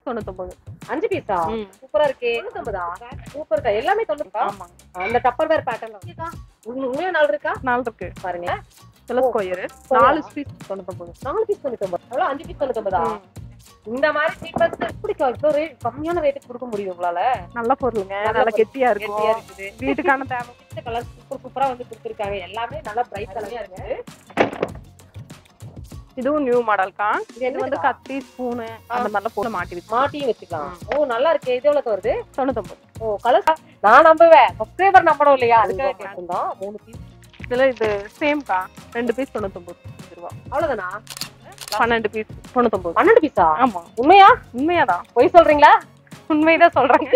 தொண்ணூத்தொன்பது அஞ்சு பீஸா ம். சூப்பரா இருக்கே தொண்ணூத்தொன்பதா சூப்பர்க்கா எல்லாமே தொண்ணூறுக்கா ஆமாங்க அந்த டப்பர் வேர் பேட்டர்ன் உண்மையா நாள் இருக்கா நாலு இருக்கு பாருங்க இதெல்லாம் ஸ்கொயர் நாலு பீஸ் தொண்ணூத்தொன்பது நாலு பீஸ் தொண்ணூத்தொன்பது எவ்வளவு அஞ்சு பீஸ் தொண்ணூத்தொன்பதா ம். இந்த மாதிரி சீப்பஸ்ட் எப்படிக்கா இவ்வளோ ரேட் கம்மியான ரேட்டுக்கு கொடுக்க முடியும் உங்களால நல்ல பொருளுங்க நல்ல நல்ல பொருள். கெட்டியா கெட்டியா இருக்கும் இருக்குது வீட்டுக்கான தேவை இந்த கலர் சூப்பர் சூப்பரா வந்து கொடுத்துருக்காங்க எல்லாமே நல்ல பிரைஸ் கலமையா இருக்கு இதுவும் நியூ மாடல்க்கா இது இது வந்து என்னதுக்கா? கத்தி ஸ்பூனு அந்த மாதிரிலாம் போட்டு மாட்டி வச்சு மாட்டியும் வச்சுக்கலாம் ஓ நல்லா இருக்கு இது எவ்வளவு வருது தொண்ணூத்தொன்பது ஓ கலர் நான் நம்புவேன் சப்ஸ்கிரைபர் நம்பணும் இல்லையா அதுக்காக கேட்டிருந்தோம் மூணு பீஸ் இதுல இது சேம்க்கா ரெண்டு பீஸ் தொண்ணூத்தொன்பது அஞ்சு ரூபா அவ்வளவுதானா பன்னெண்டு பீஸ் தொண்ணூத்தொன்பது பன்னெண்டு பீஸா ஆமா உண்மையா உண்மையாதான் பொய் சொல்றீங்களா உண்மைதான் சொல்றாங்க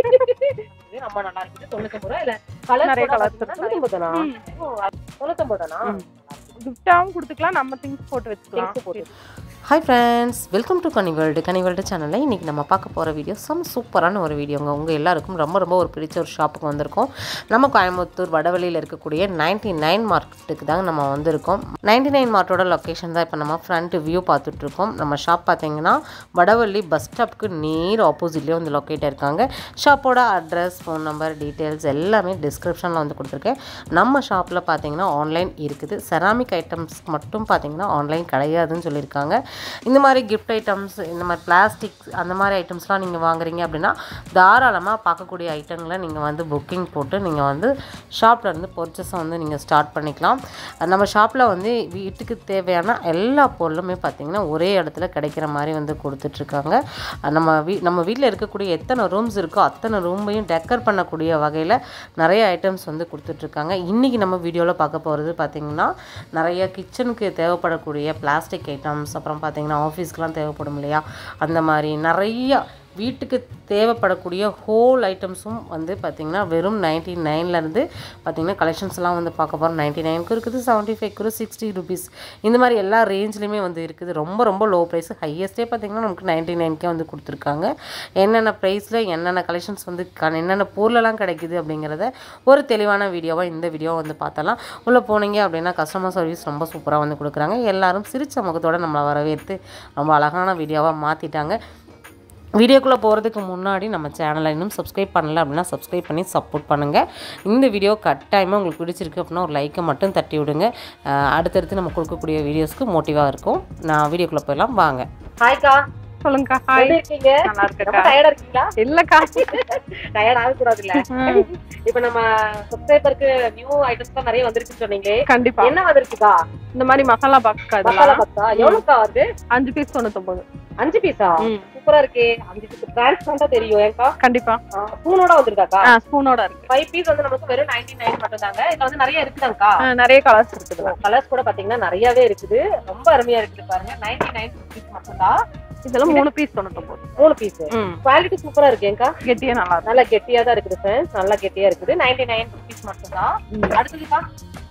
இது ரொம்ப நல்லா இருக்குது தொண்ணூத்தொம்பது ரூபா இல்ல கலர் நிறைய கூட colours பாத்தீங்கன்னா இருக்கு. தொண்ணூத்தொம்பது தானா ம். ஓ, தொண்ணூத்தொம்பது தானா ம். கிஃப்டாவும் கொடுத்துக்கலாம் நம்ம திங்ஸ் போட்டு வச்சுக்கலாம் Things போட்டு. Hi friends welcome to Kani world Kani world சேனலில் இன்றைக்கி நம்ம பார்க்க போகிற வீடியோ செம்ம சூப்பரான ஒரு வீடியோங்க உங்கள் எல்லாருக்கும் ரொம்ப ரொம்ப ஒரு பிடிச்ச ஒரு ஷாப்புக்கு வந்திருக்கோம் நம்ம கோயம்புத்தூர் வடவழியில் இருக்கக்கூடிய நைன்டி நைன் மார்க்கெட்டுக்கு தாங்க நம்ம வந்திருக்கோம் நைன்டி நைன் மார்ட்டோட லொக்கேஷன் தான் இப்போ நம்ம ஃப்ரண்ட் வியூ பார்த்துட்ருக்கோம் நம்ம ஷாப் பார்த்தீங்கன்னா வடவள்ளி பஸ் ஸ்டாப்க்கு நேர் ஆப்போசிட்லேயே வந்து லொக்கேட் இருக்காங்க ஷாப்போட அட்ரஸ் ஃபோன் நம்பர் டீட்டெயில்ஸ் எல்லாமே டிஸ்கிரிப்ஷனில் வந்து கொடுத்துருக்கேன் நம்ம ஷாப்பில் பார்த்தீங்கன்னா ஆன்லைன் இருக்குது செராமிக் ஐட்டம்ஸ் மட்டும் பார்த்தீங்கன்னா ஆன்லைன் கிடையாதுன்னு சொல்லியிருக்காங்க இந்த மாதிரி கிஃப்ட் ஐட்டம்ஸ் இந்த மாதிரி பிளாஸ்டிக் அந்த மாதிரி ஐட்டம்ஸ்லாம் நீங்கள் வாங்குறீங்க அப்படின்னா தாராளமாக பார்க்கக்கூடிய ஐட்டங்களை நீங்கள் வந்து புக்கிங் போட்டு நீங்கள் வந்து ஷாப்பில் இருந்து பர்ச்சேஸை வந்து நீங்கள் ஸ்டார்ட் பண்ணிக்கலாம் நம்ம ஷாப்பில் வந்து வீட்டுக்கு தேவையான எல்லா பொருளுமே பார்த்திங்கன்னா ஒரே இடத்துல கிடைக்கிற மாதிரி வந்து கொடுத்துட்ருக்காங்க நம்ம வீ நம்ம வீட்டில் இருக்கக்கூடிய எத்தனை ரூம்ஸ் இருக்கோ அத்தனை ரூமையும் டெக்கர் பண்ணக்கூடிய வகையில் நிறைய ஐட்டம்ஸ் வந்து கொடுத்துட்ருக்காங்க இன்றைக்கி நம்ம வீடியோவில் பார்க்க போகிறது பார்த்திங்கன்னா நிறைய கிச்சனுக்கு தேவைப்படக்கூடிய பிளாஸ்டிக் ஐட்டம்ஸ் அப்புறம் பார்த்திங்கன்னா ஆஃபீஸ்க்கெலாம் தேவைப்படும் இல்லையா அந்த மாதிரி நிறைய வீட்டுக்கு தேவைப்படக்கூடிய ஹோல் ஐட்டம்ஸும் வந்து பார்த்திங்கன்னா வெறும் நைன்டி நைன்லேருந்து பார்த்திங்கன்னா கலெக்ஷன்ஸ் எல்லாம் வந்து பார்க்க போகிறோம் நைன்ட்டி நைனுக்கு இருக்குது செவன்ட்டி ஃபைவ்க்கு சிக்ஸ்டி ருபீஸ் இந்த மாதிரி எல்லா ரேஞ்ச்லேயுமே வந்து இருக்குது ரொம்ப ரொம்ப லோ ப்ரைஸ் ஹையஸ்ட்டே பார்த்திங்கன்னா நமக்கு நைன்ட்டி நைன்க்கே வந்து கொடுத்துருக்காங்க என்னென்ன ப்ரைஸில் என்னென்ன கலெக்ஷன்ஸ் வந்து க- என்னென்ன பொருளெல்லாம் கிடைக்குது அப்படிங்கிறத ஒரு தெளிவான வீடியோவாக இந்த வீடியோ வந்து பார்த்தலாம் உள்ளே போனீங்க அப்படின்னா கஸ்டமர் சர்வீஸ் ரொம்ப சூப்பராக வந்து கொடுக்குறாங்க எல்லாரும் சிரிச்ச முகத்தோடு நம்மளை வரவேற்று ரொம்ப அழகான வீடியோவாக மாற்றிட்டாங்க வீடியோக்குள்ளே போகிறதுக்கு முன்னாடி நம்ம சேனலை இன்னும் சப்ஸ்கிரைப் பண்ணல அப்படின்னா சப்ஸ்கிரைப் பண்ணி சப்போர்ட் பண்ணுங்கள் இந்த வீடியோ கட்டாயமாக உங்களுக்கு பிடிச்சிருக்கு அப்படின்னா ஒரு லைக்கை மட்டும் தட்டி விடுங்க அஹ் அடுத்தடுத்து நம்ம கொடுக்கக்கூடிய வீடியோஸ்க்கு மோட்டிவாக இருக்கும் நான் வீடியோக்குள்ளே போயிடலாம் வாங்க ஹாய்க்கா சொல்லுங்கக்கா ஹாய் எப்படி இருக்கீங்க நல்லா ரொம்ப இருக்கக்கா டயர்டா இருக்கீங்களா இல்லக்கா டயர்ட் ஆக கூடாது இல்ல ம், இப்ப நம்ம சப்ஸ்கிரைபருக்கு நியூ ஐட்டம்ஸ் தான் நிறைய வந்திருக்கு சொன்னீங்களே கண்டிப்பா என்ன வந்திருக்குக்கா இந்த மாதிரி மசாலா பாக்ஸ் மசாலா அதெல்லாம் பத்தா எவ்வளவுக்கா வருது அஞ்சு பீஸ் தொண்ணூத்தொன்பது அஞ்சு பீஸா ம், சூப்பரா இருக்கே அஞ்சு பீஸ் டிரான்ஸ்பரண்டா தெரியும் ஏன்க்கா கண்டிப்பா ஸ்பூனோட வந்திருக்காக்கா ஆ ஸ்பூனோட இருக்கு ஃபைவ் பீஸ் வந்து நமக்கு வெறும் நைன்டி நைன் மட்டும் தாங்க இதுல வந்து நிறைய இருக்குதாங்கக்கா ஆ, நிறைய கலர்ஸ் இருக்குதுல கலர்ஸ் கூட பாத்தீங்கன்னா நிறையவே இருக்குது ரொம்ப அருமையா இருக்குது பாருங்க நைன்டி நைன் பீஸ் மட்டும் தான் இதெல்லாம் மூணு பீஸ் தொண்ணூத்தொன்பது மூணு பீஸ் ம் குவாலிட்டி சூப்பரா இருக்கேங்கா கெட்டியா நல்லா இருக்கு நல்லா கெட்டியா தான் இருக்குது ஃப்ரெண்ட்ஸ் நல்லா கெட்டியா இருக்குது நைன்டி நைன் ருபீஸ் மட்டும் தான் ம். அடுத்ததுக்கா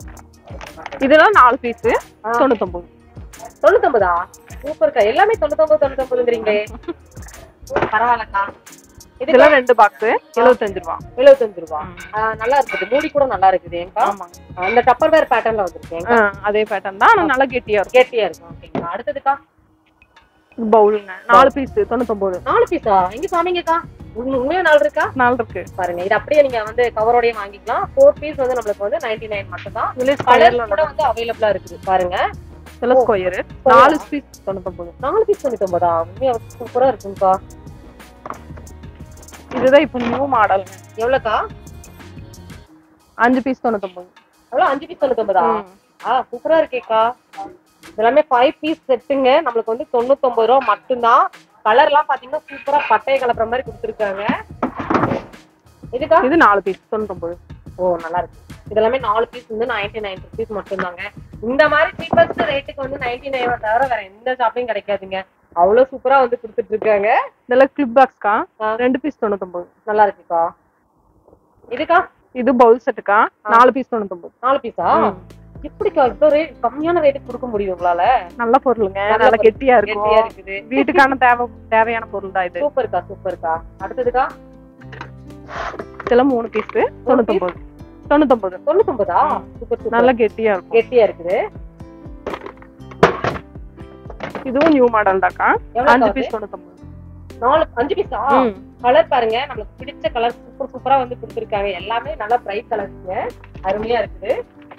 இதெல்லாம் நாலு பீஸ் ஆ. தொண்ணூத்தொன்பது தொண்ணூத்தொன்பதா சூப்பர்க்கா எல்லாமே தொண்ணூத்தொன்பது தொண்ணூத்தொன்பதுங்கிறீங்களே பரவாயில்லக்கா இதுக்கு இதெல்லாம் ரெண்டு பாக்ஸ் எழுபத்தஞ்சு ரூபா எழுபத்தஞ்சு ரூபா ம். ஆ, நல்லா இருக்குது மூடி கூட நல்லா இருக்குது ஏங்கா ஆமாங்க அந்த டப்பர் வேர் பேட்டர்ன்ல வந்திருக்கேன் ஆ, அதே பேட்டர்ன் தான் ஆனா நல்லா கெட்டியா இருக்கும் கெட்டியா இருக்கும் ஓகேங்களா அடுத்ததுக்கா பவுலுங்க நாலு பீஸ் தொண்ணூத்தொன்பது நாலு பீஸா எங்க சாமிங்கக்கா உங்க- உண்மையா நாலு இருக்கா நாலு இருக்கு பாருங்க இது அப்படியே நீங்க வந்து கவரோடய வாங்கிக்கலாம் ஃபோர் பீஸ் வந்து நம்மளுக்கு வந்து நைன்டி நைன் மட்டும் தான் இதுலயே கலர் ஸ்கொயர்ல கூட வந்து அவைலபிளா இருக்குது பாருங்க இதெல்லாம் ஸ்கொயர் நாலு பீஸ் தொண்ணூத்தொன்பது நாலு பீஸ் தொண்ணூத்தொன்பதா உண்மையா சூப்பரா இருக்குங்கக்கா இதுதான் இப்போ நியூ மாடலுங்க எவ்வளவுக்கா அஞ்சு பீஸ் தொண்ணூத்தொன்பது எவ்வளவு அஞ்சு பீஸ் தொண்ணூத்தொன்பதா ம். ஆ சூப்பரா இருக்கேக்கா எல்லாமே ஃபைவ் பீஸ் செட்டுங்க நம்மளுக்கு வந்து தொண்ணூத்தொன்பது ரூபா மட்டும்தான் கலர் எல்லாம் பாத்தீங்கன்னா சூப்பரா பட்டையை கலப்புற மாதிரி கொடுத்துருக்காங்க இதுக்கா இது நாலு பீஸ் தொண்ணூத்தொன்பது ஓ நல்லா இருக்கு இதெல்லாமே நாலு பீஸ் வந்து நைன்டி நைன் ருபீஸ் மட்டும்தாங்க இந்த மாதிரி சீப்பஸ்ட் ரேட்டுக்கு வந்து நைன்டி நைன் தவிர வேற எந்த ஷாப்லயும் கிடைக்காதுங்க அவ்வளவு சூப்பரா வந்து கொடுத்துட்டு இருக்காங்க இதெல்லாம் கிளிப் பாக்ஸ்க்கா ஆ. ரெண்டு பீஸ் தொண்ணூத்தொன்பது நல்லா இருக்குக்கா இதுக்கா இது பவுல் செட்டுக்கா நாலு பீஸ் தொண்ணூத்தொன்பது நாலு பீஸா ம். எப்படிக்கா இவ்வளவு ரேட் கம்மியான ரேட்டுக்கு கொடுக்க முடியும் உங்களால நல்ல பொருளுங்க நல்ல நல்லா பொருள். கெட்டியா கெட்டியா இருக்கும் இருக்குது வீட்டுக்கான தேவை தேவையான பொருள் தான் இது சூப்பர்க்கா சூப்பர்க்கா அடுத்ததுக்கா இதெல்லாம் மூணு பீஸ் தொண்ணூத்தொன்பது தொண்ணூத்தொன்பது தொண்ணூத்தொன்பதா ம். சூப்பர் சூப்பர் நல்லா கெட்டியா இருக்கும் கெட்டியா இருக்குது இதுவும் நியூ மாடல் தாக்கா எவ்வளவு அஞ்சு காசு? பீஸ் தொண்ணூத்தொன்பது நாலு அஞ்சு பீஸா ம். கலர் பாருங்க நம்மளுக்கு பிடிச்ச கலர் சூப்பர் சூப்பரா வந்து கொடுத்துருக்காங்க எல்லாமே நல்லா பிரைட் கலர்ஸ்ங்க அருமையா இருக்குது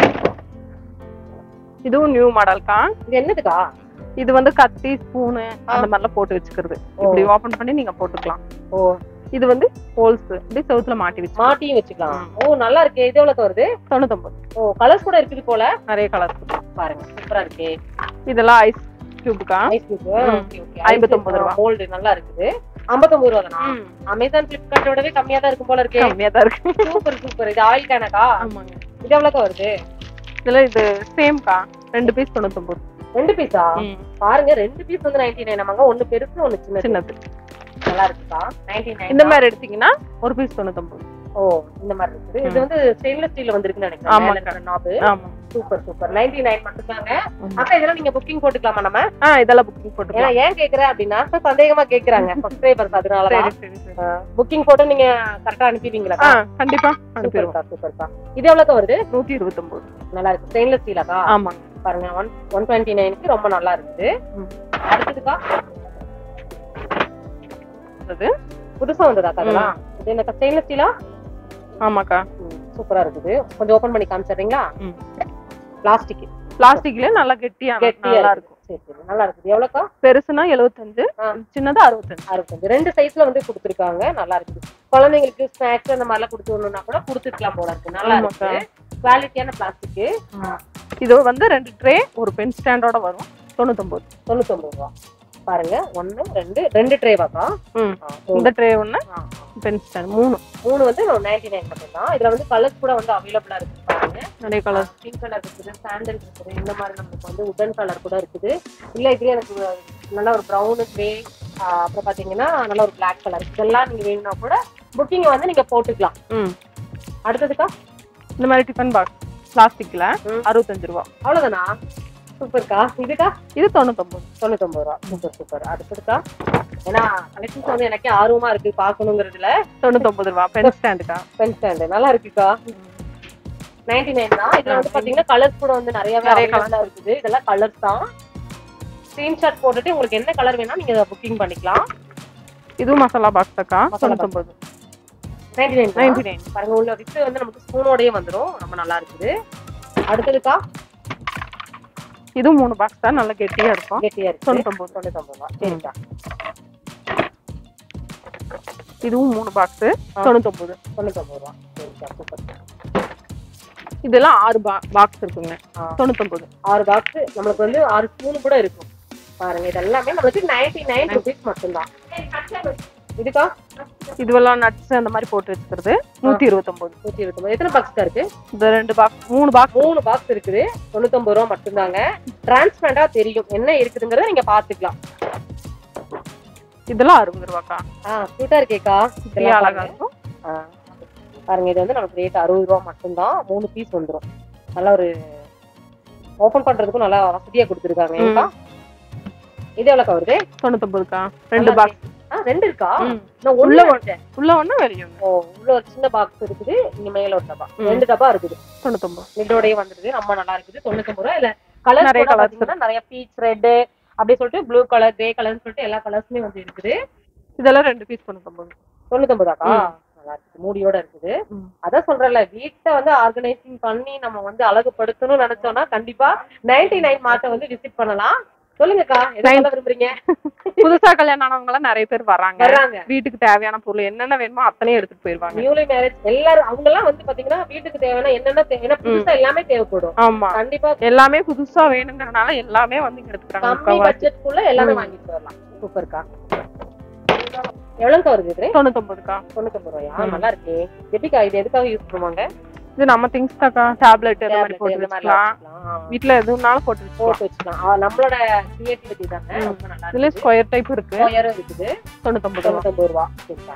இதுவும் நியூ மாடல்க்கா இது என்னதுக்கா இது வந்து கத்தி ஸ்பூனு அந்த மாதிரிலாம் போட்டு வச்சுக்கிறது இப்படி ஓபன் பண்ணி நீங்க போட்டுக்கலாம் ஓ இது வந்து ஹோல்ஸ் இப்படி செவுத்துல மாட்டி வச்சு மாட்டியும் வச்சுக்கலாம் ஓ நல்லா இருக்கு இது எவ்வளவு வருது தொண்ணூத்தொன்பது ஓ கலர்ஸ் கூட இருக்குது போல நிறைய கலர் பாருங்க சூப்பரா இருக்கு இதெல்லாம் ஐஸ் கியூப்க்கா ஐஸ் கியூப் ம். ஓகே ஓகே ஐம்பத்தொன்பது ரூபா. மோல்டு நல்லா இருக்குது ஐம்பத்தொன்பது ரூபா தானா அமேசான் பிளிப்கார்ட்டோடவே கம்மியா தான் இருக்கும் போல இருக்கு கம்மியா தான் இருக்கு சூப்பர் சூப்பர் இது ஆயில் கேனக்கா ஆமாங்க இது எவ்வளவு வருது இதுல இது சேம்க்கா ரெண்டு பீஸ் தொண்ணூத்தொன்பது ரெண்டு பீஸா ம். பாருங்க ரெண்டு பீஸ் வந்து நைன்டி நைன் ஆமாங்க ஒன்னு பெருசு ஒன்னு சின்னது சின்னது நல்லா இருக்குக்கா நைன்டி நைன் இந்த மாதிரி எடுத்தீங்கன்னா ஒரு பீஸ் தொண்ணூத்தொன்பது ஓ இந்த மாதிரி இருக்குது இது வந்து ஸ்டெயின்லெஸ் ஸ்டீல் வந்திருக்குன்னு ஆமாக்கா. நினைக்கிறேன் நாபு ஆமா சூப்பர் சூப்பர் நைன்டி நைன் மட்டும்தாங்க ம். அக்கா இதெல்லாம் நீங்க புக்கிங் போட்டுக்கலாமா நம்ம ஆ இதெல்லாம் புக்கிங் ஏன்னா போட்டுக்கலாம் ஏன் கேக்குறேன் அப்படின்னா சந்தேகமா கேக்குறாங்க சப்ஸ்கிரைபர்ஸ் அதனாலதான் சரி சரி சரி புக்கிங் போட்டு நீங்க கரெக்டா அனுப்பிடுவீங்களா ஆ கண்டிப்பா அனுப்பிடுவோம் சூப்பர்க்கா சூப்பர்க்கா இது எவ்வளவு வருது நூத்தி இருபத்தொன்பது நல்லா இருக்கு ஸ்டெயின்லெஸ் ஸ்டீலாக்கா ஆமாங்க பாருங்க ஒன் ஒன் டுவெண்ட்டி நைனுக்கு ரொம்ப நல்லா இருக்குது ம். அடுத்ததுக்கா அது புதுசா வந்ததாக்கா அதெல்லாம் இது என்ன ஸ்டெயின்லெஸ் ஸ்டீலா ஆமாக்கா சூப்பரா இருக்குது கொஞ்சம் ஓபன் பண்ணி காமிச்சிடுறீங்களா ம். பிளாஸ்டிக் பிளாஸ்டிக்ல நல்லா கெட்டியா கெட்டியா நல்லா இருக்கு இருக்கும் சரி சரி நல்லா இருக்குது எவ்வளவுக்கா பெருசுனா எழுபத்தஞ்சு ஆ. சின்னதா அறுபத்தஞ்சு அறுபத்தஞ்சு ரெண்டு சைஸ்ல வந்து கொடுத்துருக்காங்க நல்லா இருக்குது குழந்தைங்களுக்கு ஸ்நாக்ஸ் அந்த மாதிரிலாம் கொடுத்து வரணும்னா கூட கொடுத்துக்கலாம் போல இருக்கு நல்லா ஆமாக்கா. இருக்கு குவாலிட்டியான பிளாஸ்டிக் இது வந்து ரெண்டு ட்ரே ஒரு பென் ஸ்டாண்டோட வரும் தொண்ணூத்தொன்பது தொண்ணூத்தொன்பது ரூபா பாருங்க ஒண்ணு ரெண்டு ரெண்டு ட்ரேவாக்கா ம். இந்த ட்ரே ஒண்ணு பென் ஸ்டாண்ட் மூணு மூணு வந்து நைன்டி நைன் மட்டும் தான் இதுல வந்து கலர்ஸ் கூட வந்து அவைலபிளா இருக்கு பாருங்க நிறைய கலர் பிங்க் கலர் இருக்குது சாண்டல் இருக்குது இந்த மாதிரி நமக்கு வந்து உடன் கலர் கூட இருக்குது இல்ல இதுல எனக்கு நல்ல ஒரு ப்ரௌனு கிரே அப்புறம் பாத்தீங்கன்னா நல்ல ஒரு பிளாக் கலர் இதெல்லாம் நீங்க வேணும்னா கூட புக்கிங் வந்து நீங்க போட்டுக்கலாம் ம் அடுத்ததுக்கா இந்த மாதிரி டிஃபன் பாக்ஸ் பிளாஸ்டிக்ல ம். அறுபத்தஞ்சு ரூபா அவ்வளவுதானா சூப்பர்க்கா இதுக்கா இது தொண்ணூத்தொன்பது தொண்ணூத்தொன்பது ரூபா சூப்பர் சூப்பர் அடுத்ததுக்கா ஏன்னா கலெக்ஷன்ஸ் வந்து எனக்கே ஆர்வமா இருக்கு பாக்கணுங்கிறதுல தொண்ணூத்தொன்பது ரூபா பென் ஸ்டாண்டுக்கா பென் ஸ்டாண்டு நல்லா இருக்குக்கா நைன்டி நைன் தான் இதுல வந்து பாத்தீங்கன்னா கலர்ஸ் கூட வந்து நிறைய நிறைய கலர்ஸ் இருக்குது இதெல்லாம் கலர்ஸ் தான் ஸ்கிரீன்ஷாட் போட்டுட்டு உங்களுக்கு என்ன கலர் வேணா நீங்க புக்கிங் பண்ணிக்கலாம் இதுவும் மசாலா பாக்ஸ் அக்கா மசாலா தொண்ணூத்தொன்பது நைன்டி நைன் நைன்டி நைன் பாருங்க உள்ள வித்து வந்து நமக்கு ஸ்பூனோடயே வந்துரும் ரொம்ப நல்லா இருக்குது அடுத்ததுக்கா இதுவும் மூணு பாக்ஸ் தான் நல்லா கெட்டியா இருக்கும் கெட்டியா இருக்கு தொண்ணூத்தொன்பது தொண்ணூத்தொம்பது ரூபா சரிக்கா இதுவும் மூணு பாக்ஸ் ஆ. தொண்ணூத்தொன்பது தொண்ணூத்தொம்பது ரூபா சரிக்கா சூப்பர் இதெல்லாம் ஆறு பாக்ஸ் இருக்குங்க ஆ. தொண்ணூத்தொன்பது ஆறு பாக்ஸ் நம்மளுக்கு வந்து ஆறு ஸ்பூன் கூட இருக்கும் பாருங்க இது எல்லாமே நம்மளுக்கு நைன்டி நைன் ருபீஸ் மட்டும்தான் இதுக்கா இதுவெல்லாம் நட்ஸ் அந்த மாதிரி போட்டு வச்சுக்கிறது நூத்தி இருபத்தொன்பது நூத்தி இருபத்தொம்பது எத்தனை பாக்ஸ்க்கா இருக்கு இந்த ரெண்டு பாக்ஸ் மூணு பாக்ஸ் மூணு பாக்ஸ் இருக்குது தொண்ணூத்தொம்பது ரூபா மட்டும்தாங்க டிரான்ஸ்பரண்டா தெரியும் என்ன இருக்குதுங்கிறத நீங்க பாத்துக்கலாம் இதெல்லாம் அறுபது ரூபாக்கா ஆ சூட்டா இருக்கேக்கா இப்படியே இதெல்லாம் அழகா பாருங்க. இருக்கும் ஆ. பாருங்க இது வந்து நமக்கு ரேட் அறுபது ரூபா மட்டும்தான் மூணு பீஸ் வந்துரும் நல்ல ஒரு ஓபன் பண்றதுக்கும் நல்லா வசதியா கொடுத்துருக்காங்க ம். ஏன்க்கா இது எவ்வளவு வருது தொண்ணூத்தொன்பதுக்கா ரெண்டு நல்லா பாக்ஸ் ஆ ரெண்டு இருக்கா ம். நான் உள்ள உள்ள ஒண்ணு உள்ள ஒண்ணு வெளிய ஒண்ணு ஓ உள்ள ஒரு சின்ன பாக்ஸ் இருக்குது இங்க மேல ஒரு டப்பா ம். ரெண்டு டப்பா இருக்குது தொண்ணூத்தொன்பது மிட்டோடயே வந்துருது ரொம்ப நல்லா இருக்குது தொண்ணூத்தொம்பது ரூபா இல்ல கலர் நிறைய நிறைய colours கலர்ஸ் நிறைய பீச் ரெட் அப்படி சொல்லிட்டு ப்ளூ கலர் கிரே கலர்னு சொல்லிட்டு எல்லா கலர்ஸுமே வந்து இருக்குது இதெல்லாம் ரெண்டு பீஸ் தொண்ணூத்தொன்பது தொண்ணூத்தொம்பதாக்கா ம். நல்லா இருக்குது மூடியோட இருக்குது ம். அதான் சொல்றேன்ல வீட்டை வந்து ஆர்கனைசிங் பண்ணி நம்ம வந்து அழகுபடுத்தணும்னு நினைச்சோம்னா கண்டிப்பா நைன்டி நைன் மார்ட்டை வந்து விசிட் பண்ணலாம் சொல்லுங்கக்கா என்ன Nine- சொல்ல விரும்புறீங்க புதுசா கல்யாணம் ஆனவங்க எல்லாம் நிறைய பேர் வர்றாங்க வர்றாங்க வீட்டுக்கு தேவையான பொருள் என்னென்ன வேணுமோ அத்தனையும் எடுத்துட்டு போயிருவாங்க நியூலி மேரேஜ் எல்லாரும் அவங்க எல்லாம் வந்து பாத்தீங்கன்னா வீட்டுக்கு தேவையான என்னென்ன தே- ஏன்னா புதுசா எல்லாமே தேவைப்படும் ஆமா கண்டிப்பா எல்லாமே புதுசா வேணுங்கறனால எல்லாமே வந்து இங்க எடுத்துக்கிறாங்க கம்மி முக்காவாசி. பட்ஜெட்குள்ள எல்லாமே ம். வாங்கிட்டு வரலாம் சூப்பர்க்கா எவ்வளவுக்கா வருது இது தொண்ணூத்தொன்பதுக்கா தொண்ணூத்தொம்பது ரூபாயா ம். நல்லா இருக்கே எப்படிக்கா இது எதுக்காக யூஸ் பண்ணுவாங்க இது நம்ம திங்ஸ் தாக்கா டேப்லெட் அந்த மாதிரி Tablet போட்டு இந்த மாதிரிலாம் வச்சுக்கலாம் வச்சுக்கலாம். வீட்ல எதுனாலும் போட்டு வச்சுக்கலாம் போட்டு வச்சுக்கலாம் ஆ, நம்மளோட கிரியேட்டிவிட்டி தானே ம். ரொம்ப நல்லா இதுல இருக்குது ஸ்கொயர் டைப் இருக்கு ஸ்கொயரும் இருக்குது தொண்ணூத்தொன்பது ரூபா தொண்ணூத்தொம்பது ரூபா சரிக்கா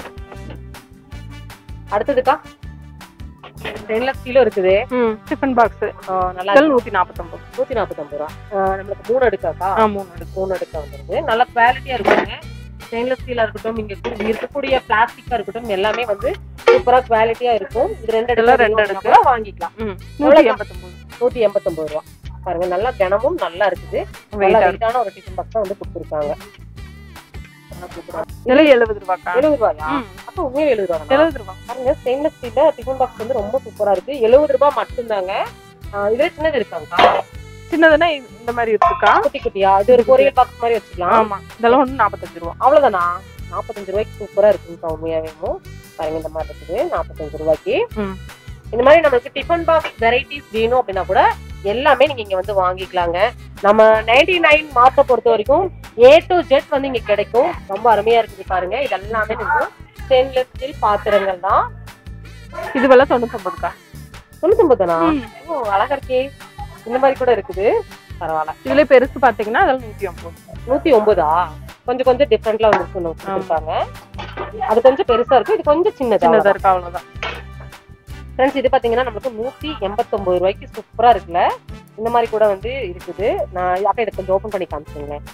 அடுத்ததுக்கா ஸ்டெயின்லெஸ் கிலோ இருக்குது ம் டிஃபன் பாக்ஸ் ஆ, நல்லா இதெல்லாம் நூத்தி நாற்பத்தொன்பது நூத்தி நாற்பத்தொம்பது ரூபா ஆ, நம்மளுக்கு மூணு அடுக்காக்கா ஆ மூணு எடுத்து மூணு அடுக்கா வந்துருது நல்ல குவாலிட்டியா இருக்குங்க ஸ்டெயின்லெஸ் ஸ்டீலா இருக்கட்டும் இங்க இருக்கு- இருக்கக்கூடிய பிளாஸ்டிக்கா இருக்கட்டும் எல்லாமே வந்து சூப்பரா குவாலிட்டியா இருக்கும் இது ரெண்டு இதெல்லாம் அடுக்கு ரெண்டு ரெண்டு அடுக்கு. அடுக்கு வாங்கிக்கலாம் ம் நூத்தி எவ்வளவுக்கா? எண்பத்தொன்பது நூத்தி எண்பத்தொன்பது ரூபா பாருங்க நல்லா கனமும் நல்லா இருக்குது நல்லா வெயிட்டா வெயிட்டான ஒரு டிஃபன் பாக்ஸ் வந்து கொடுத்துருக்காங்க இதெல்லாம் எழுபது ரூபாக்கா எழுபது ரூபாயா ம். அப்ப உண்மையிலே எழுபது ரூபா எழுபது ரூபா பாருங்க ஸ்டெயின்லெஸ் ஸ்டீல்ல டிஃபன் பாக்ஸ் வந்து ரொம்ப சூப்பரா இருக்கு எழுபது ரூபாய் மட்டும்தாங்க ஆஹ் இதுல சின்னது இருக்காங்கக்கா சின்னதுன்னா இந்த மாதிரி இருக்குக்கா குட்டி குட்டியா இது ஒரு கொரியல் பாக்ஸ் மாதிரி வச்சுக்கலாம் ஆமா இதெல்லாம் ஒண்ணு நாற்பத்தஞ்சு ரூபா அவ்வளவுதானா நாற்பத்தஞ்சு ரூபாய்க்கு சூப்பரா இருக்குங்கக்கா உண்மையாவேமோ பாருங்க இந்த மாதிரி இருக்குது நாற்பத்தஞ்சு ரூபாய்க்கு ம். இந்த மாதிரி நம்மளுக்கு டிஃபன் பாக்ஸ் வெரைட்டிஸ் வேணும் அப்படின்னா கூட எல்லாமே நீங்க இங்க வந்து வாங்கிக்கலாங்க நம்ம நைன்டி நைன் மார்க்கை பொறுத்த வரைக்கும் ஏ டு ஜெட் வந்து இங்க கிடைக்கும் ரொம்ப அருமையா இருக்குது பாருங்க இது எல்லாமே நீங்க ஸ்டெயின்லெஸ் ஸ்டீல் பாத்திரங்கள் தான் இது விலை தொண்ணூத்தொன்பதுக்கா தொண்ணூத்தொன்பது தானா ம். ஓ அழகா இருக்கே இந்த மாதிரி கூட இருக்குது பரவாயில்ல இதுல பெருசு பாத்தீங்கன்னா அதெல்லாம் நூத்தி ஐம்பது நூத்தி ஒன்பதா கொஞ்சம் கொஞ்சம் டிஃப்ரெண்ட்ல வந்து கொடுத்துருக்காங்க அது கொஞ்சம் பெருசா இருக்கும் இது கொஞ்சம் சின்னதா சின்னதா இருக்கு அவ்வளவுதான் ஃப்ரெண்ட்ஸ் இது பாத்தீங்கன்னா நம்மளுக்கு நூத்தி எண்பத்தொன்பது ரூபாய்க்கு சூப்பரா இருக்குல்ல இந்த மாதிரி கூட வந்து இருக்குது நான் அக்கா இதை கொஞ்சம் ஓபன் பண்ணி காமிச்சுங்களேன்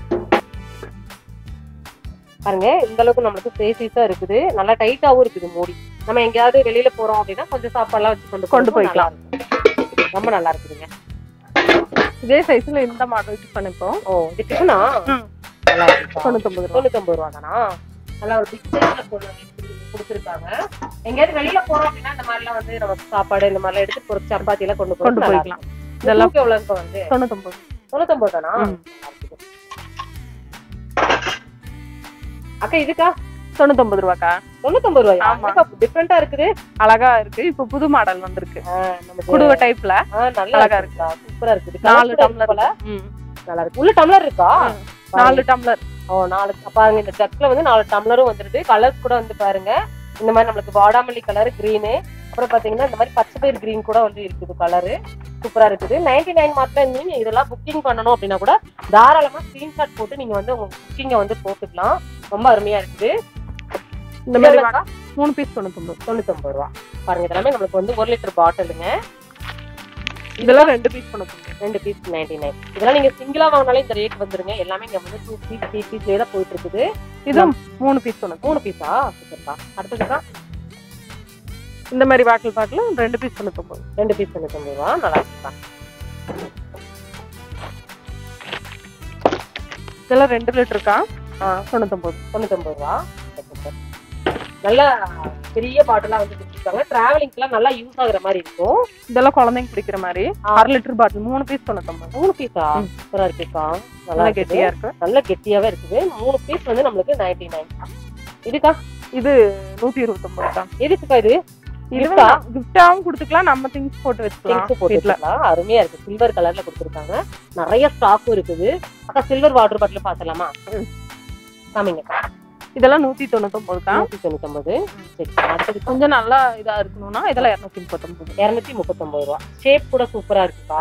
பாருங்க இந்த அளவுக்கு நம்மளுக்கு ஸ்பேசிஸா இருக்குது நல்லா டைட்டாவும் இருக்குது மூடி நம்ம எங்கேயாவது வெளியில போறோம் அப்படின்னா கொஞ்சம் சாப்பாடுலாம் வச்சு கொண்டு கொண்டு போறதுக்கு போய்க்கலாம். நல்லா இருக்கும். ரொம்ப நல்லா இருக்குதுங்க இதே சைஸ்ல இந்த மாடல் யூஸ் பண்ணிப்போம் ஓ இது டிஃபனா ம். நல்லா இருக்கு தொண்ணூத்தொன்பது ரூபா தொண்ணூத்தொன்பது ரூபா தானா நல்லா ஒரு பிக் சைஸ்ல போட்டு கொடுத்துருக்காங்க எங்கேயாவது வெளியில போறோம் அப்படின்னா இந்த மாதிரிலாம் வந்து நமக்கு சாப்பாடு இந்த மாதிரிலாம் எடுத்து ஒரு சப்பாத்தி எல்லாம் கொண்டு கொண்டு போய் போய்க்கலாம் இதெல்லாம் இதெல்லாம் எவ்வளவு இருக்கும் வந்து தொண்ணூத்தொன்பது தொண்ணூத்தொன்பது தானா ம். அக்கா இதுக்கா தொண்ணூத்தொன்பது ரூபாக்கா தொண்ணூத்தொன்பது ரூபாயா ஆமா. டிஃப்ரெண்டா இருக்குது அழகா இருக்கு இப்ப புது மாடல் வந்திருக்கு ஆ, நமக்கு குடுவை டைப்ல ஆ, நல்லா அழகா இருக்குக்கா சூப்பரா இருக்குது நாலு Colour கூட டம்ளர் இருக்கு போல. ம். நல்லா இருக்கு உள்ள டம்ளர் இருக்கா ம். நாலு டம்ளர் ஓ நாலு பாருங்க இந்த ஜக்ல வந்து நாலு டம்ளரும் வந்துருது கலர்ஸ் கூட வந்து பாருங்க இந்த மாதிரி நம்மளுக்கு வாடாமல்லி கலர் கிரீனு அப்புறம் பாத்தீங்கன்னா இந்த மாதிரி பச்சை பயிர் கிரீன் கூட வந்து இருக்குது கலரு சூப்பரா இருக்குது நைன்டி நைன் மார்க்ல நீங்க இதெல்லாம் புக்கிங் பண்ணணும் அப்படின்னா கூட தாராளமா ஸ்கிரீன்ஷாட் போட்டு நீங்க வந்து உங்க புக்கிங்க வந்து போட்டுக்கலாம் ரொம்ப அருமையா இருக்குது இந்த மாதிரி வாங்க. மூணு பீஸ் தொண்ணூத்தொன்பது தொண்ணூத்தொன்பது ரூபா பாருங்க இதெல்லாமே நம்மளுக்கு வந்து ஒரு லிட்டர் பாட்டிலுங்க இதெல்லாம் ரெண்டு பீஸ் தொண்ணூத்தொன்பது ரெண்டு பீஸ் நைன்டி நைன் இதெல்லாம் நீங்க சிங்கிளா வாங்கினாலே இந்த ரேட் வந்துருங்க எல்லாமே இங்க வந்து டூ பீஸ் த்ரீ பீஸ் தான் போயிட்டு இருக்குது இது மூணு பீஸ் தொண்ணூத்தொன்பது மூணு பீஸா சூப்பர்ப்பா அடுத்ததுக்கா இந்த மாதிரி வாக்கில் பாக்கல ரெண்டு பீஸ் தொண்ணூத்தொன்பது ரெண்டு பீஸ் தொண்ணூத்தொம்பது ரூபா நல்லா இருக்குப்பா இதெல்லாம் ரெண்டு லிட்டருக்கா ஆ தொண்ணூத்தொன்பது தொண்ணூத்தொம்பது ரூபா சூப்பர். நல்லா பெரிய பாட்டிலா வந்து கொடுத்துருக்காங்க டிராவலிங்க்குலாம் நல்லா யூஸ் ஆகுற மாதிரி இருக்கும் இதெல்லாம் குழந்தைங்க பிடிக்கிற மாதிரி ஆ. அரை லிட்டர் பாட்டில் மூணு பீஸ் தொண்ணூத்தொன்பது மூணு பீஸா ம். சூப்பரா இருக்குப்பா நல்லா நல்லா இருக்குது கெட்டியா இருக்கு நல்ல கெட்டியாவே இருக்குது மூணு பீஸ் வந்து நம்மளுக்கு நைன்டி நைன் இதுக்கா இது நூத்தி இருபத்தொன்பது தான் எதுக்குக்கா இது இது Gift ஆ? கிஃப்டாவும் கொடுத்துக்கலாம் நம்ம திங்ஸ் போட்டு வச்சுக்கலாம் திங்ஸ் போட்டு வீட்ல வச்சுக்கலாம். அருமையா இருக்கு சில்வர் கலர்ல கொடுத்துருக்காங்க நிறைய ஸ்டாக்கும் இருக்குது அக்கா சில்வர் வாட்டர் பாட்டில் பாத்தலாமா ம். காமிங்கக்கா இதெல்லாம் நூத்தி தொண்ணூத்தொன்பது தான் நூத்தி தொண்ணூத்தொன்பது சரி அடுத்தது கொஞ்சம் நல்லா இதா இருக்கணும்னா இதெல்லாம் இருநூத்தி முப்பத்தொன்பது இருநூத்தி முப்பத்தொன்பது ரூபா ஷேப் கூட சூப்பரா இருக்குக்கா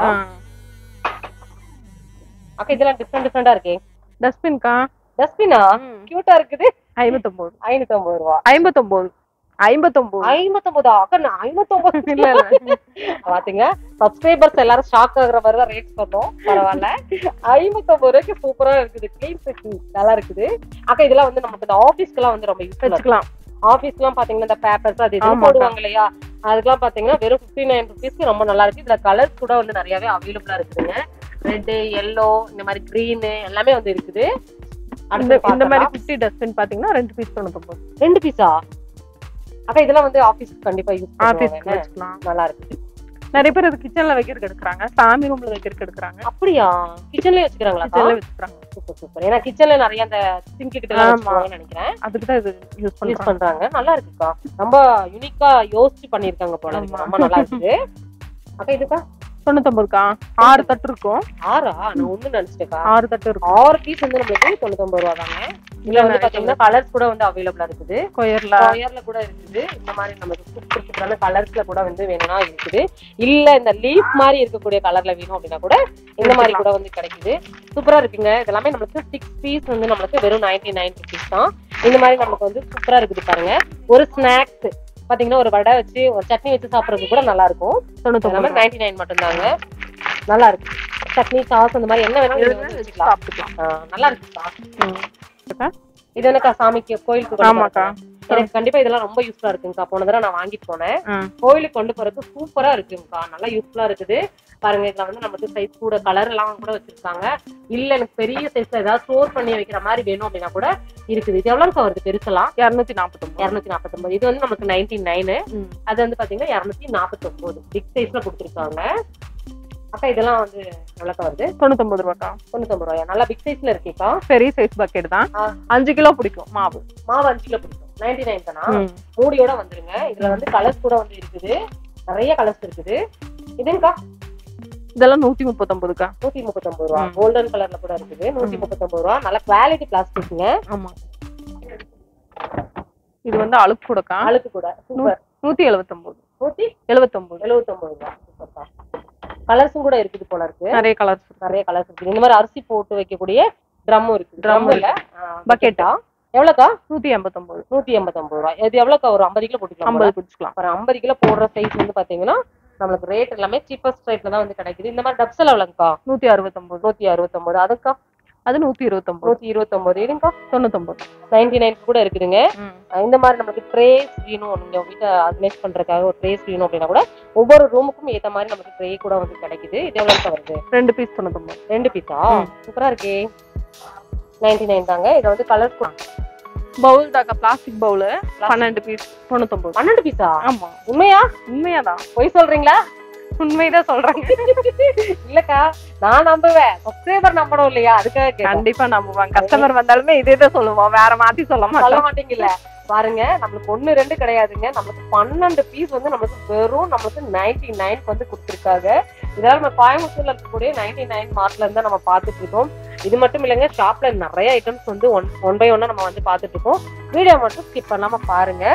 அக்கா இதெல்லாம் டிஃப்ரெண்ட் டிஃப்ரெண்டா இருக்கே டஸ்ட்பின்கா டஸ்ட்பினா கியூட்டா இருக்குது ஐம்பத்தொன்பது ஐநூத்தி ஐம்பது ரூபா ஐம்பத்தொன்பது ஐம்பத்தொன்பது ஐம்பத்தொன்பதா அக்கா நான் ஐம்பத்தொன்பது இல்ல இல்ல பாத்தீங்க சப்ஸ்கிரைபர்ஸ் எல்லாரும் ஷாக் ஆகுற மாதிரி தான் ரேட் சொன்னோம் பரவாயில்ல ஐம்பத்தொன்பது ரூபாய்க்கு சூப்பரா இருக்குது கிளீன் சிட்டி நல்லா இருக்குது அக்கா இதெல்லாம் வந்து நமக்கு இந்த ஆபீஸ்க்கு எல்லாம் வந்து ரொம்ப யூஸ்ஃபுல்லா வச்சுக்கலாம் ஆபீஸ்க்கு எல்லாம் பாத்தீங்கன்னா இந்த பேப்பர்ஸ் அது இது ஆமாக்கா. போடுவாங்க இல்லையா அதுக்கெல்லாம் பாத்தீங்கன்னா வெறும் ஃபிஃப்டி நைன் ருபீஸ்க்கு ரொம்ப நல்லா இருக்கு இதுல கலர்ஸ் கூட வந்து நிறையவே அவைலபிளா இருக்குதுங்க ரெட் எல்லோ இந்த மாதிரி கிரீன் எல்லாமே வந்து இருக்குது இந்த அடுத்து இந்த மாதிரி பார்த்தோம்னா, குட்டி டஸ்ட்பின் பாத்தீங்கன்னா ரெண்டு பீஸ் தொண்ணூத்தொன்பது ரெண்டு பீஸா அக்கா இதெல்லாம் வந்து ஆபீஸ்க்கு கண்டிப்பா யூஸ் ஆபீஸ்க்கு பண்ணுவாங்க வச்சுக்கலாம் நல்லா இருக்குது நிறைய பேர் இது கிச்சன்ல வைக்கிறதுக்கு எடுக்கிறாங்க சாமி ரூம்ல வைக்கிறதுக்கு எடுக்கிறாங்க அப்படியா கிச்சன்லயே வச்சுக்கிறாங்களா கிச்சன்ல வச்சுக்கிறாங்க சூப்பர் சூப்பர் ஏன்னா கிச்சன்ல நிறைய அந்த சிங்க் கிட்ட எல்லாம் ஆமா. வச்சுக்குவாங்கன்னு நினைக்கிறேன் அதுக்கு தான் இது யூஸ் யூஸ் பண்றாங்க பண்றாங்க நல்லா இருக்குக்கா ரொம்ப யூனிக்கா யோசிச்சு பண்ணிருக்காங்க போல இருக்கு. ஆமா. ரொம்ப நல்லா இருக்குது அக்கா இதுக்கா தொண்ணூத்தொன்பதுக்கா ஆறு தட்டு இருக்கும் ஆறா நான் ஒண்ணு நினைச்சிட்டேக்கா ஆறு தட்டு இருக்கும் ஆறு பீஸ் வந்து நம்மளுக்கு தொண்ணூத்தொன்பது ரூபா தாங்க இதுல வந்து பாத்தீங்கன்னா கலர்ஸ் கூட வந்து அவைலபிளா இருக்குது கொயர்ல ஸ்கொயர்ல கூட இருக்குது இந்த மாதிரி நமக்கு சூப்பர் சூப்பரான கலர்ஸ்ல கூட வந்து வேணும்னா இருக்குது இல்ல இந்த லீஃப் மாதிரி இருக்கக்கூடிய கலர்ல வேணும் அப்படின்னா கூட இந்த மாதிரி கூட வந்து கிடைக்குது சூப்பரா இருக்குங்க இதெல்லாமே நம்மளுக்கு சிக்ஸ் பீஸ் வந்து நம்மளுக்கு வெறும் நைன்டி நைன் ருபீஸ் தான் இந்த மாதிரி நமக்கு வந்து சூப்பரா இருக்குது பாருங்க ஒரு ஸ்நாக்ஸ் பாத்தீங்கன்னா ஒரு வடை வச்சு ஒரு சட்னி வச்சு சாப்பிடுறதுக்கு கூட நல்லா இருக்கும் தொண்ணூத்தொன்பது எல்லாமே நைன்டி நைன் மட்டும்தாங்க நல்லா இருக்கு சட்னி சாஸ் அந்த மாதிரி என்ன வேணாலும் நீங்க வந்து வச்சுக்கலாம் சாப்பிட்டுக்கலாம் ஆ, நல்லா இருக்குக்கா ம். இது என்னக்கா சாமிக்கு கோயிலுக்கு கொண்டு ஆமாக்கா போறது. எனக்கு கண்டிப்பா இதெல்லாம் ரொம்ப யூஸ்ஃபுல்லா இருக்குங்கக்கா போன தடவை நான் வாங்கிட்டு போனேன் ஆ. கோயிலுக்கு கொண்டு போறதுக்கு சூப்பரா இருக்குங்கக்கா நல்லா யூஸ்ஃபுல்லா இருக்குது பாருங்க இதுல வந்து நமக்கு சைஸ் கூட கலர் எல்லாம் கூட வச்சிருக்காங்க இல்ல எனக்கு பெரிய சைஸ்ல ஏதாவது ஸ்டோர் பண்ணி வைக்கிற மாதிரி வேணும் அப்படின்னா கூட இருக்குது இது எவ்வளவுக்கா வருது பெருசெல்லாம் இருநூத்தி நாற்பத்தொன்பது இருநூத்தி நாற்பத்தொன்பது இது வந்து நமக்கு நைன்டி நைனு ம். அது வந்து பாத்தீங்கன்னா இருநூத்தி நாற்பத்தொன்பது பிக் சைஸ்ல கொடுத்துருக்காங்க அக்கா இதெல்லாம் வந்து எவ்வளோக்கா வருது தொண்ணூத்தொன்பது ரூபாக்கா தொண்ணூத்தொம்பது ரூபாயா நல்லா பிக் சைஸ்ல இருக்கேக்கா பெரிய சைஸ் பக்கெட் தான் ஆ. அஞ்சு கிலோ பிடிக்கும் மாவு மாவு அஞ்சு கிலோ பிடிக்கும் நைன்டி நைன் தானா ம். மூடியோட வந்துருங்க இதுல வந்து கலர்ஸ் கூட வந்து இருக்குது நிறைய கலர்ஸ் இருக்குது இதுங்கக்கா இதெல்லாம் நூத்தி முப்பத்தொன்பதுக்கா நூத்தி முப்பத்தொன்பது ரூபா ம். கோல்டன் கலர்ல கூட இருக்குது நூத்தி முப்பத்தொன்பது ரூபா நல்ல குவாலிட்டி பிளாஸ்டிக்ங்க ஆமா இது வந்து அழுக்கு கூடக்கா அழுக்கு கூட சூப்பர் நூத்தி எழுவத்தொன்பது நூத்தி எழுவத்தொன்பது எழுபத்தொன்பது ரூபா சூப்பர்க்கா கலர்ஸும் கூட இருக்குது போல இருக்கு நிறைய கலர்ஸ் நிறைய கலர்ஸ் இருக்குது இந்த மாதிரி அரிசி போட்டு வைக்கக்கூடிய ட்ரம்மும் இருக்கு Drum ட்ரம் இல்ல பக்கெட்டா எவ்வளவுக்கா நூத்தி எண்பத்தொன்பது நூத்தி எண்பத்தொன்பது ரூபாய் இது எவ்வளவுக்கா ஒரு ஐம்பது கிலோ போட்டுக்கலாம் ஐம்பது பிடிச்சிக்கலாம் ஒரு ஐம்பது கிலோ போடுற சைஸ் வந்து பாத்தீங்கன்னா நம்மளுக்கு ரேட் எல்லாமே சீப்பஸ்ட் ரேட்ல தான் வந்து கிடைக்குது இந்த மாதிரி டப்ஸ் எவ்வளவுக்கா நூத்தி அறுபத்தொன்பது நூத்தி அறுபத்தொன்பது அதுக்கா அது நூத்தி இருபத்தொன்பது நூத்தி இருபத்தொன்பது இதுங்கா தொண்ணூத்தொன்பது நைன்டி நைன் கூட இருக்குதுங்க ம். அஹ் இந்த மாதிரி நம்மளுக்கு ட்ரேஸ் வேணும் நீங்க வீட்டை ஆர்கனைஸ் பண்றதுக்காக ஒரு ட்ரேஸ் வேணும் அப்படின்னா கூட ஒவ்வொரு ரூமுக்கும் ஏத்த மாதிரி நமக்கு ட்ரே கூட வந்து கிடைக்குது இது எவ்வளவு வருது ரெண்டு பீஸ் தொண்ணூத்தொன்பது ரெண்டு பீஸா ம். சூப்பரா இருக்கே நைன்டி நைன் தாங்க இதை வந்து கலர் பவுல் தாக்கா பிளாஸ்டிக் பவுல் பன்னெண்டு பீஸ் தொண்ணூத்தொன்பது பன்னெண்டு பீஸா ஆமா உண்மையா உண்மையாதான் பொய் சொல்றீங்களா உண்மைதான் சொல்றாங்க இல்லக்கா நான் நம்புவேன் சப்ஸ்கிரைபர் நம்பணும் இல்லையா அதுக்காக கேட்டேன். கண்டிப்பா நம்புவாங்க கஸ்டமர் வந்தாலுமே இதே தான் சொல்லுவோம் வேற மாத்தி சொல்ல சொல்ல மாட்டோம் மாட்டீங்கல்ல பாருங்க நம்மளுக்கு ஒண்ணு ரெண்டு கிடையாதுங்க நம்மளுக்கு பன்னெண்டு பீஸ் வந்து நம்மளுக்கு வெறும் நம்மளுக்கு நைன்டி நைன் வந்து கொடுத்துருக்காங்க இதெல்லாம் நம்ம கோயம்புத்தூர்ல இருக்கக்கூடிய நைன்டி நைன் மார்ட்ல இருந்தா நம்ம பார்த்துட்டு இருக்கோம் இது மட்டும் இல்லைங்க ஷாப்ல நிறைய ஐட்டம்ஸ் வந்து ஒன் ஒன் பை ஒன்னா நம்ம வந்து பார்த்துட்டு இருக்கோம் வீடியோ மட்டும் ஸ்கிப் பண்ணாம பாருங்க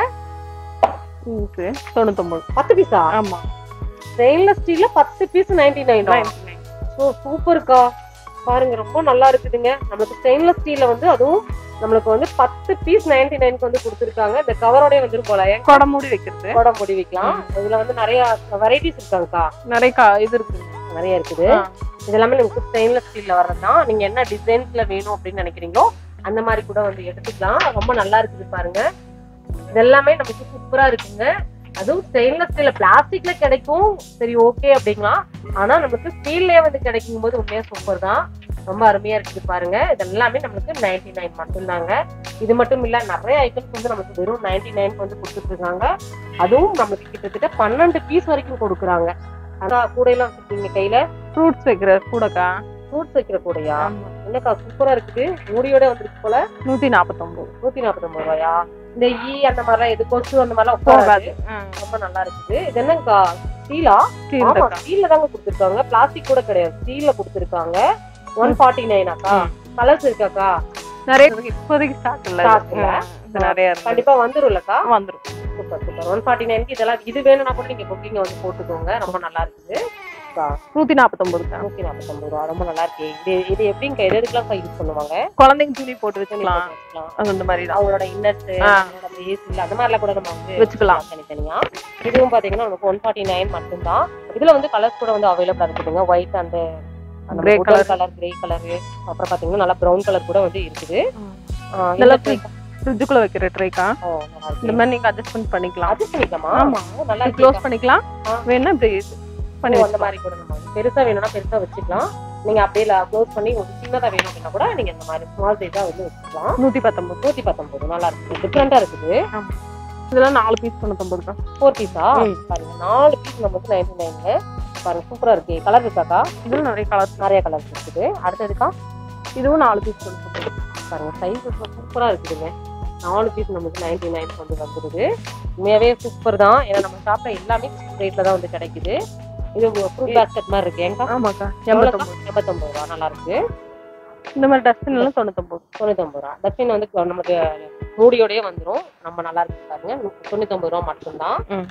பீஸ் தொண்ணூத்தொன்பது பத்து பீஸா ஆமா ஸ்டெயின்லெஸ் ஸ்டீல்ல பத்து பீஸ் நைன்டி நைன் 99. ஸோ சூப்பர்க்கா பாருங்க ரொம்ப நல்லா இருக்குதுங்க நம்மளுக்கு ஸ்டெயின்லெஸ் ஸ்டீல்ல வந்து அதுவும் நம்மளுக்கு வந்து பத்து பீஸ் நைன்டி நைனுக்கு வந்து கொடுத்துருக்காங்க இந்த கவரோடய வந்துரும் போல ஏன் கொடை மூடி வைக்கிறது கூட முடி வைக்கலாம் இதுல வந்து நிறைய வெரைட்டிஸ் இருக்காங்கக்கா நிறைய கா- இது இருக்கு நிறைய இருக்குது ஆ. இது எல்லாமே நமக்கு ஸ்டெயின்லெஸ் ஸ்டீல்ல வர்றதுதான் நீங்க என்ன டிசைன்ஸ்ல வேணும் அப்படின்னு நினைக்கிறீங்களோ அந்த மாதிரி கூட வந்து எடுத்துக்கலாம் ரொம்ப நல்லா இருக்குது பாருங்க இது எல்லாமே நமக்கு சூப்பரா இருக்குங்க அதுவும் ஸ்டெயின்லெஸ் ஸ்டீல்ல பிளாஸ்டிக்ல கிடைக்கும் சரி ஓகே அப்படிங்களாம் ஆனா நமக்கு ஸ்டீல்லயே வந்து கிடைக்கும் போது உண்மையா சூப்பர் தான் ரொம்ப அருமையா இருக்குது பாருங்க இது எல்லாமே நமக்கு நைன்டி நைன் மட்டும்தாங்க இது மட்டும் இல்ல நிறைய ஐட்டம்ஸ் வந்து நமக்கு வெறும் நைன்டி நைன் வந்து கொடுத்துட்டு இருக்காங்க அதுவும் நமக்கு கிட்டத்தட்ட பன்னெண்டு பீஸ் வரைக்கும் கொடுக்குறாங்க அதான் கூடையெல்லாம் வச்சிருக்கீங்க கையில ஃப்ரூட்ஸ் வைக்கிற கூடக்கா ஃப்ரூட்ஸ் வைக்கிற கூடையா என்னக்கா சூப்பரா இருக்குது மூடியோட வந்துருக்கு போல நூத்தி நாப்பத்தொன்பது நூத்தி நாற்பத்தொன்பது ரூபாயா இந்த ஈ அந்த மாதிரிலாம் எது கொசு அந்த மாதிரிலாம் போகாது உட்காராது ரொம்ப நல்லா இருக்குது இது என்னங்கா ஸ்டீலா ஸ்டீல் ஆமா தாக்கா. ஸ்டீல்ல தாங்க கொடுத்துருக்காங்க பிளாஸ்டிக் கூட கிடையாது ஸ்டீல்ல கொடுத்துருக்காங்க ஒன் ஃபார்ட்டி நைனாக்கா கலர்ஸ் இருக்காக்கா நிறைய இருக்கு. இப்போதைக்கு ஸ்டாக் இல்ல Stock இல்ல. ம், இது நிறைய இருக்கு கண்டிப்பா வந்துரும்லக்கா வந்துரும் சூப்பர் சூப்பர் ஒன் ஃபார்ட்டி நைனுக்கு இதெல்லாம் இது வேணும்னா கூட நீங்க புக்கிங் வந்து போட்டுக்கோங்க ரொம்ப நல்லா இருக்குது நூத்தி நாப்பத்தொன்பதுக்கா நூத்தி நாற்பத்தொன்பது ரூபா ரொம்ப நல்லா இருக்கு இது இது எப்படிங்க எது எதுக்கெல்லாம் யூஸ் பண்ணுவாங்க குழந்தைங்க துணி போட்டு துணி வச்சுக்கலாம் போட்டு வச்சுக்கலாம். அது இந்த மாதிரி தான் அவங்களோட இன்னர்ஸ் ஆ. அவங்களோட பேஸ் அந்த மாதிரிலாம் கூட நம்ம வந்து வச்சுக்கலாம். தனித்தனியா இதுவும் பாத்தீங்கன்னா நமக்கு ஒன் ஃபார்ட்டி நைன் மட்டும்தான் இதுல வந்து கலர்ஸ் கூட வந்து அவைலபிளா இருக்குதுங்க white and Grey colour. Colour grey colour அப்புறம் பாத்தீங்கன்னா நல்லா ப்ரௌன் கலர் கூட வந்து இருக்குது ம். ஆ, நல்லா இந்த tray- ஃப்ரிட்ஜுக்குள்ள வைக்கிற ட்ரேக்கா ஓ, நல்லா இருக்கு. இந்த மாதிரி நீங்க அட்ஜஸ்ட்மெண்ட் பண்ணிக்கலாம் அது பண்ணிக்கலாமா ஆமா. ஓ, நல்லா க்ளோஸ் இருக்கு பண்ணிக்கலாம் ஆ. வேணா இப்படி பண்ணி அந்த வச்சுக்கலாம் மாதிரி கூட நம்ம வந்து பெருசா வேணும்னா பெருசா வச்சுக்கலாம் நீங்க அப்படியே க்ளோஸ் பண்ணி உங்களுக்கு சின்னதா வேணும் அப்படின்னா கூட நீங்க இந்த மாதிரி ஸ்மால் சைஸா வந்து வச்சுக்கலாம் நூத்தி பத்தொன்பது நூத்தி பத்தொன்பது நல்லா இருக்கு டிஃப்ரெண்டா இருக்குது இதெல்லாம் நாலு பீஸ் தொண்ணூத்தொன்பது தான் ஃபோர் பீஸா ம். பாருங்க நாலு பீஸ் நமக்கு நைன்டி நைன்ல பாருங்க சூப்பரா இருக்கு கலர் இருக்காக்கா இதுல நிறைய கலர்ஸ் நிறைய கலர்ஸ் இருக்குது அடுத்ததுக்கா இதுவும் நாலு பீஸ் தொண்ணூத்தொன்பது பாருங்க சைஸ் சூப்பரா இருக்குதுங்க நாலு பீஸ் நமக்கு நைன்டி நைன் வந்து வந்துருது உண்மையாவே சூப்பர் தான் ஏன்னா நம்ம ஷாப்ல எல்லாமே ரேட்ல தான் வந்து கிடைக்குது இது ஃப்ரூட் பேஸ்கெட் மாதிரி இருக்கு ஏங்கா ஆமாக்கா எவ்வளோக்கா எண்பத்தொன்பது எண்பத்தொம்பது ரூபா நல்லா இருக்கு இந்த மாதிரி டஸ்டின் எல்லாம் தொண்ணூத்தொன்பது தொண்ணூத்தொம்பது ரூபா டஸ்பின் வந்து நமக்கு மூடியோடயே வந்துரும் நம்ம நல்லா இருக்கு பாருங்க தொண்ணூத்தொம்பது ரூபா மட்டும்தான் ம்.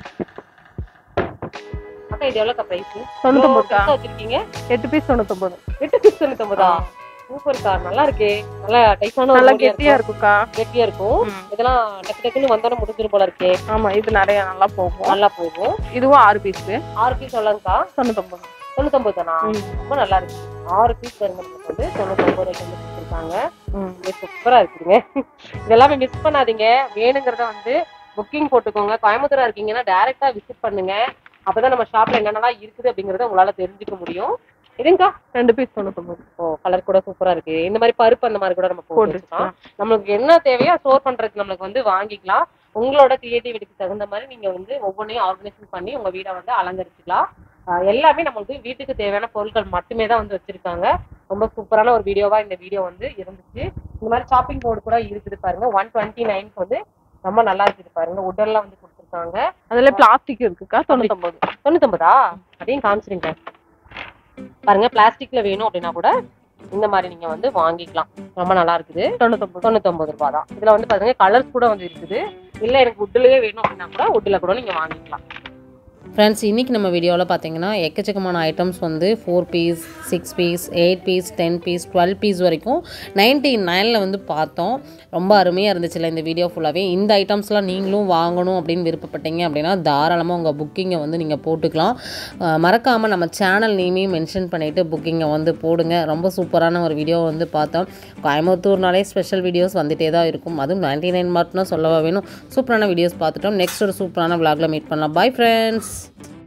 அக்கா இது எவ்வளோக்கா பிரைஸ் தொண்ணூத்தொன்பதுக்கா வச்சிருக்கீங்க எட்டு பீஸ் தொண்ணூத்தொன்பது எட்டு பீஸ் தொண்ணூத்தொம்பதா சூப்பர் கார் நல்லா இருக்கே நல்லா டைப்பான நல்லா கெட்டியா இருக்குக்கா கெட்டியா இருக்கும் ம். இதெல்லாம் டக்கு டக்குன்னு வந்தோட முடிஞ்சிரும் போல இருக்கே ஆமா இது நிறைய நல்லா போகும் நல்லா போகும் இதுவும் ஆறு பீஸ் ஆறு பீஸ் எவ்வளோங்கக்கா தொண்ணூத்தொன்பது தொண்ணூத்தொன்பது தானா ம். ரொம்ப நல்லா இருக்கு ஆறு பீஸ் நமக்கு வந்து தொண்ணூத்தொன்பது ரூபாய்க்கு வந்து கொடுத்துருக்காங்க ம். சூப்பரா இருக்குதுங்க இதெல்லாமே மிஸ் பண்ணாதீங்க வேணுங்கிறத வந்து புக்கிங் போட்டுக்கோங்க கோயம்புத்தூரா இருக்கீங்கன்னா டைரக்டா விசிட் பண்ணுங்க அப்பதான் நம்ம ஷாப்ல என்னென்னலாம் இருக்குது அப்படிங்கறத உங்களால தெரிஞ்சுக்க முடியும் இதுங்கக்கா ரெண்டு பீஸ் தொண்ணூத்தொன்பது ஓ கலர் கூட சூப்பரா இருக்கு இந்த மாதிரி பருப்பு அந்த மாதிரி கூட நம்ம போட்டு போட்டு வச்சுக்கலாம் நம்மளுக்கு என்ன தேவையோ ஸ்டோர் பண்றதுக்கு நம்மளுக்கு வந்து வாங்கிக்கலாம் உங்களோட கிரியேட்டிவிட்டிக்கு தகுந்த மாதிரி நீங்க வந்து ஒவ்வொன்றையும் ஆர்கனைசேஷன் பண்ணி உங்க வீடை வந்து அலங்கரிச்சுக்கலாம் ஆஹ் எல்லாமே நம்மளுக்கு வீட்டுக்கு தேவையான பொருட்கள் மட்டுமே தான் வந்து வச்சிருக்காங்க ரொம்ப சூப்பரான ஒரு வீடியோவா இந்த வீடியோ வந்து இருந்துச்சு இந்த மாதிரி ஷாப்பிங் போர்டு கூட இருக்குது பாருங்க ஒன் டுவெண்ட்டி நைன்க்கு வந்து ரொம்ப நல்லா இருக்குது பாருங்க உடல்லாம் வந்து கொடுத்துருக்காங்க அதுல பிளாஸ்டிக் இருக்குக்கா தொண்ணூத்தொன்பது தொண்ணூத்தொன்பதா அதையும் காமிச்சிருங்க பாருங்க பிளாஸ்டிக்ல வேணும் அப்படின்னா கூட இந்த மாதிரி நீங்க வந்து வாங்கிக்கலாம் ரொம்ப நல்லா இருக்குது தொண்ணூத்தொன்பது தொண்ணூத்தொன்பது ரூபா தான் இதுல வந்து பாருங்க கலர்ஸ் கூட வந்து இருக்குது இல்ல எனக்கு உட்லயே வேணும் அப்படின்னா கூட உட்ல கூட நீங்க வாங்கிக்கலாம் ஃப்ரெண்ட்ஸ் இன்றைக்கி நம்ம வீடியோவில் பார்த்தீங்கன்னா எக்கச்சக்கமான ஐட்டம்ஸ் வந்து four piece six piece eight piece ten piece twelve piece வரைக்கும் நைன்டி நைனில் வந்து பார்த்தோம் ரொம்ப அருமையாக இருந்துச்சுல்ல இந்த வீடியோ ஃபுல்லாகவே இந்த ஐட்டம்ஸ்லாம் நீங்களும் வாங்கணும் அப்படின்னு விருப்பப்பட்டீங்க அப்படின்னா தாராளமாக உங்கள் புக்கிங்கை வந்து நீங்கள் போட்டுக்கலாம் மறக்காமல் நம்ம சேனல் நேமையும் மென்ஷன் பண்ணிவிட்டு புக்கிங்கை வந்து போடுங்க ரொம்ப சூப்பரான ஒரு வீடியோ வந்து பார்த்தோம் கோயம்புத்தூர்னாலே ஸ்பெஷல் வீடியோஸ் வந்துகிட்டே தான் இருக்கும் அதுவும் நைன்டி நைன் மார்க்னா சொல்லவா வேணும் சூப்பரான வீடியோஸ் பார்த்துட்டோம் நெக்ஸ்ட் ஒரு சூப்பரான vlogல மீட் பண்ணலாம் பை ஃப்ரெண்ட்ஸ்